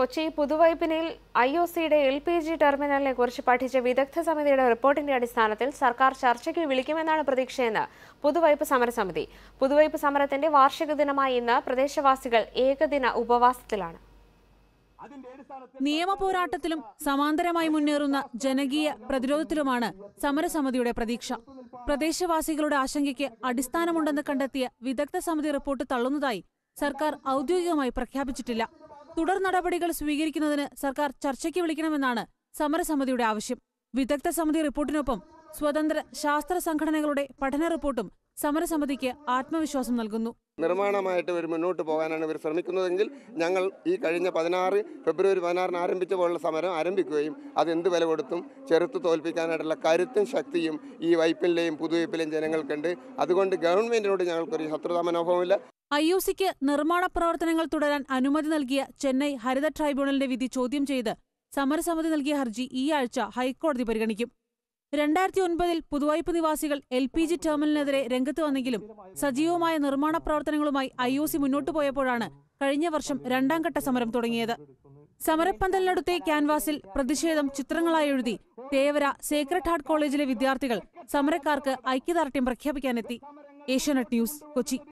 കൊച്ചി പുതുവൈപ്പിനിൽ I O സിയുടെ L P G ടെർമിനലിനെ കുറിച്ച് പഠിച്ച വിദഗ്ധ സമിതിയുടെ റിപ്പോർട്ടിന്റെ അടിസ്ഥാനത്തിൽ സർക്കാർ ചർച്ചയ്ക്ക് വിളിക്കുമെന്നാണ് പ്രതീക്ഷയെന്ന് പുതുവൈപ്പ് സമരസമിതി പുതുവൈപ്പ് സമരത്തിന്റെ വാർഷിക ദിനമായ ഇന്ന് പ്രദേശവാസികൾ ഏകദിന ഉപവാസത്തിലാണ് നിയമപോരാട്ടത്തിലും സമാന്തരമായി മുന്നേറുന്ന ജനകീയ പ്രതിരോധത്തിലുമാണ് സമരസമിതിയുടെ പ്രതീക്ഷ പ്രദേശവാസികളുടെ ആശങ്കയ്ക്ക് അടിസ്ഥാനമുണ്ടെന്ന് കണ്ടെത്തിയ വിദഗ്ധ സമിതി റിപ്പോർട്ട് തള്ളുന്നതായി സർക്കാർ ഔദ്യോഗികമായി പ്രഖ്യാപിച്ചിട്ടില്ല തുടർ നടപടികൾ സ്വീകരിക്കുന്നതിന് സർക്കാർ ചർച്ചയ്ക്ക് വിളിക്കണമെന്നാണ് സമരസമിതിയുടെ ആവശ്യം വിദഗ്ധ സമിതി റിപ്പോർട്ടിനൊപ്പം സ്വതന്ത്ര ശാസ്ത്ര സംഘടനകളുടെ പഠന റിപ്പോർട്ടും സമരസമിതിക്ക് ആത്മവിശ്വാസം നൽകുന്നു നിർമ്മാണമായിട്ട് ഇവർ മുന്നോട്ട് പോകാനാണ് ഇവർ ശ്രമിക്കുന്നതെങ്കിൽ ഞങ്ങൾ ഈ കഴിഞ്ഞ പതിനാറ് ഫെബ്രുവരി പതിനാറിന് ആരംഭിച്ച പോലുള്ള സമരം ആരംഭിക്കുകയും അത് എന്ത് വില കൊടുത്തും ചെറുത്ത് തോൽപ്പിക്കാനായിട്ടുള്ള കരുത്തും ശക്തിയും ഈ വൈപ്പിലെയും പുതുവൈപ്പിലെയും ജനങ്ങൾക്കുണ്ട് അതുകൊണ്ട് ഗവൺമെന്റിനോട് ഞങ്ങൾക്കൊരു ശത്രുതാ മനോഭാവമില്ല ഐ ഒ സിക്ക് നിർമ്മാണ പ്രവർത്തനങ്ങൾ തുടരാൻ അനുമതി നൽകിയ ചെന്നൈ ഹരിത ട്രൈബ്യൂണലിന്റെ വിധി ചോദ്യം ചെയ്ത് സമരസമിതി നൽകിയ ഹർജി ഈ ആഴ്ച ഹൈക്കോടതി പരിഗണിക്കും രണ്ടായിരത്തി ഒൻപതിൽ പുതുവൈപ്പ് നിവാസികൾ എൽ പി ജി ടെർമിനലിനെതിരെ രംഗത്ത് വന്നെങ്കിലും സജീവമായ നിർമ്മാണ പ്രവർത്തനങ്ങളുമായി ഐ ഒ സി മുന്നോട്ടു പോയപ്പോഴാണ് കഴിഞ്ഞ വർഷം രണ്ടാം ഘട്ട സമരം തുടങ്ങിയത് സമരപ്പന്തലിനടുത്തെ ക്യാൻവാസിൽ പ്രതിഷേധം ചിത്രങ്ങളായി എഴുതി തേവര സേക്രഡ് ഹാർട്ട് കോളേജിലെ വിദ്യാർത്ഥികൾ സമരക്കാർക്ക് ഐക്യദാർഢ്യം പ്രഖ്യാപിക്കാനെത്തി ഏഷ്യാനെറ്റ് ന്യൂസ് കൊച്ചി